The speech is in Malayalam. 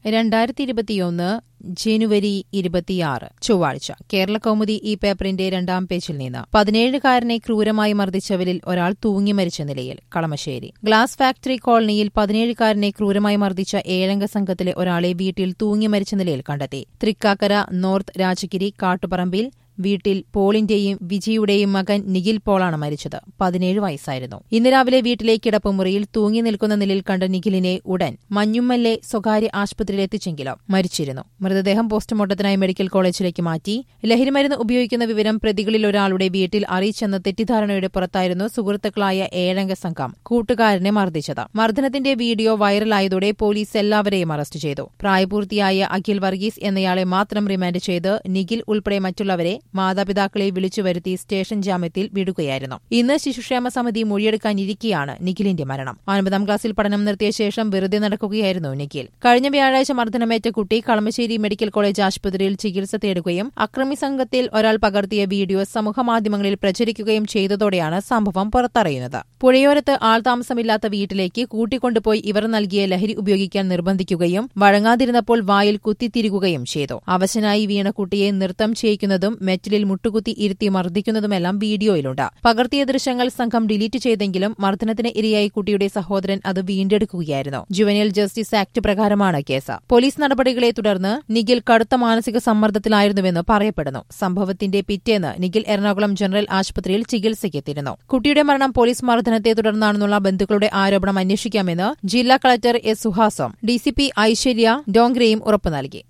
രണ്ടായിരത്തി ഇരുപത്തിയൊന്ന് ജനുവരി ഇരുപത്തിയാറ് ചൊവ്വാഴ്ച കേരള കൗമുദി ഈ പേപ്പറിന്റെ രണ്ടാം പേജിൽ നിന്ന് പതിനേഴുകാരനെ ക്രൂരമായി മർദ്ദിച്ചവരിൽ ഒരാൾ തൂങ്ങി മരിച്ച നിലയിൽ കളമശ്ശേരി ഗ്ലാസ് ഫാക്ടറി കോളനിയിൽ പതിനേഴുകാരനെ ക്രൂരമായി മർദ്ദിച്ച ഏഴംഗ സംഘത്തിലെ ഒരാളെ വീട്ടിൽ തൂങ്ങി മരിച്ച നിലയിൽ കണ്ടെത്തി തൃക്കാക്കര നോർത്ത് രാജഗിരി കാട്ടുപറമ്പിൽ വീട്ടിൽ പോളിന്റെയും വിജിയുടെയും മകൻ നിഖിൽ പോളാണ് മരിച്ചത് പതിനേഴ് വയസ്സായിരുന്നു ഇന്ന് രാവിലെ വീട്ടിലെ കിടപ്പുമുറിയിൽ തൂങ്ങി നിൽക്കുന്ന നിലയിൽ കണ്ട നിഖിലിനെ ഉടൻ മഞ്ഞുമ്മല്ലെ സ്വകാര്യ ആശുപത്രിയിൽ എത്തിച്ചെങ്കിലും മരിച്ചിരുന്നു മൃതദേഹം പോസ്റ്റ്മോർട്ടത്തിനായി മെഡിക്കൽ കോളേജിലേക്ക് മാറ്റി ലഹരിമരുന്ന് ഉപയോഗിക്കുന്ന വിവരം പ്രതികളിൽ ഒരാളുടെ വീട്ടിൽ അറിയിച്ചെന്ന തെറ്റിദ്ധാരണയുടെ പുറത്തായിരുന്നു സുഹൃത്തുക്കളായ ഏഴംഗ സംഘം കൂട്ടുകാരനെ മർദ്ദിച്ചത് മർദ്ദനത്തിന്റെ വീഡിയോ വൈറലായതോടെ പോലീസ് എല്ലാവരെയും അറസ്റ്റ് ചെയ്തു പ്രായപൂർത്തിയായ അഖിൽ വർഗീസ് എന്നയാളെ മാത്രം റിമാൻഡ് ചെയ്ത് നിഖിൽ ഉൾപ്പെടെ മറ്റുള്ളവരെ മാതാപിതാക്കളെ വിളിച്ചു വരുത്തി സ്റ്റേഷൻ ജാമ്യത്തിൽ വിടുകയായിരുന്നു ഇന്ന് ശിശുക്ഷേമ സമിതി മൊഴിയെടുക്കാനിരിക്കെയാണ് നിഖിലിന്റെ മരണം ഒൻപതാം ക്ലാസ്സിൽ പഠനം നിർത്തിയ ശേഷം വെറുതെ നടക്കുകയായിരുന്നു നിഖിൽ കഴിഞ്ഞ വ്യാഴാഴ്ച മർദ്ദനമേറ്റ കുട്ടി കളമശ്ശേരി മെഡിക്കൽ കോളേജ് ആശുപത്രിയിൽ ചികിത്സ തേടുകയും അക്രമി സംഘത്തിൽ ഒരാൾ പകർത്തിയ വീഡിയോ സമൂഹമാധ്യമങ്ങളിൽ പ്രചരിക്കുകയും ചെയ്തതോടെയാണ് സംഭവം പുറത്തറിയുന്നത് പുഴയോരത്ത് ആൾതാമസമില്ലാത്ത വീട്ടിലേക്ക് കൂട്ടിക്കൊണ്ടുപോയി ഇവർ നൽകിയ ലഹരി ഉപയോഗിക്കാൻ നിർബന്ധിക്കുകയും വഴങ്ങാതിരുന്നപ്പോൾ വായിൽ കുത്തിത്തിരികുകയും ചെയ്തു അവശനായി വീണ കുട്ടിയെ നൃത്തം ചെയ്യിക്കുന്നതും മെറ്റലിൽ മുട്ടുകുത്തി ഇരുത്തി മർദ്ദിക്കുന്നതുമെല്ലാം വീഡിയോയിലുണ്ട് പകർത്തിയ ദൃശ്യങ്ങൾ സംഘം ഡിലീറ്റ് ചെയ്തെങ്കിലും മർദ്ദനത്തിന് ഇരയായി കുട്ടിയുടെ സഹോദരൻ അത് വീണ്ടെടുക്കുകയായിരുന്നു ജുവനൈൽ ജസ്റ്റിസ് ആക്ട് പ്രകാരമാണ് കേസ് പോലീസ് നടപടികളെ തുടർന്ന് നിഖിൽ കടുത്ത മാനസിക സമ്മർദ്ദത്തിലായിരുന്നുവെന്ന് പറയപ്പെടുന്നു സംഭവത്തിന്റെ പിറ്റേന്ന് നിഖിൽ എറണാകുളം ജനറൽ ആശുപത്രിയിൽ ചികിത്സയ്ക്കെത്തിയിരുന്നു കുട്ടിയുടെ മരണം പോലീസ് മർദ്ദനത്തെ തുടർന്നാണെന്നുള്ള ബന്ധുക്കളുടെ ആരോപണം അന്വേഷിക്കാമെന്ന് ജില്ലാ കളക്ടർ എസ് സുഹാസും ഡിസിപി ഐശ്വര്യ ഡോങ്ഗ്രയും ഉറപ്പു നൽകി